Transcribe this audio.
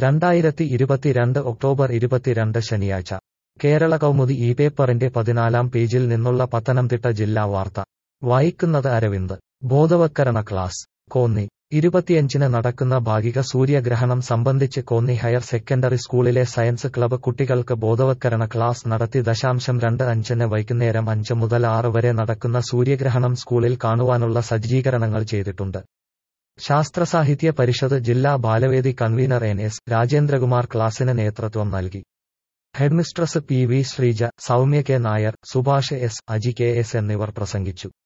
രണ്ടായിരത്തി ഇരുപത്തിരണ്ട് ഒക്ടോബർ ഇരുപത്തിരണ്ട് ശനിയാഴ്ച കേരള കൗമുദി ഈ പേപ്പറിന്റെ പതിനാലാം പേജിൽ നിന്നുള്ള പത്തനംതിട്ട ജില്ലാ വാർത്ത വായിക്കുന്നത് അരവിന്ദ് ബോധവത്കരണ ക്ലാസ് കോന്നി ഇരുപത്തിയഞ്ചിന് നടക്കുന്ന ഭാഗിക സൂര്യഗ്രഹണം സംബന്ധിച്ച് കോന്നി ഹയർ സെക്കൻഡറി സ്കൂളിലെ സയൻസ് ക്ലബ്ബ് കുട്ടികൾക്ക് ബോധവത്കരണ ക്ലാസ് നടത്തി ദശാംശം രണ്ട് അഞ്ചിന് വൈകുന്നേരം അഞ്ച് മുതൽ ആറ് വരെ നടക്കുന്ന സൂര്യഗ്രഹണം സ്കൂളിൽ കാണുവാനുള്ള സജ്ജീകരണങ്ങൾ ചെയ്തിട്ടുണ്ട് ശാസ്ത്രസാഹിത്യ പരിഷത്ത് ജില്ലാ Balavedi convener N S Rajendrakumar ക്ലാസിന് നേതൃത്വം നൽകി headmistress P V Sreeja Soumya K Nair Subhash S Aji K S എന്നിവർ പ്രസംഗിച്ചു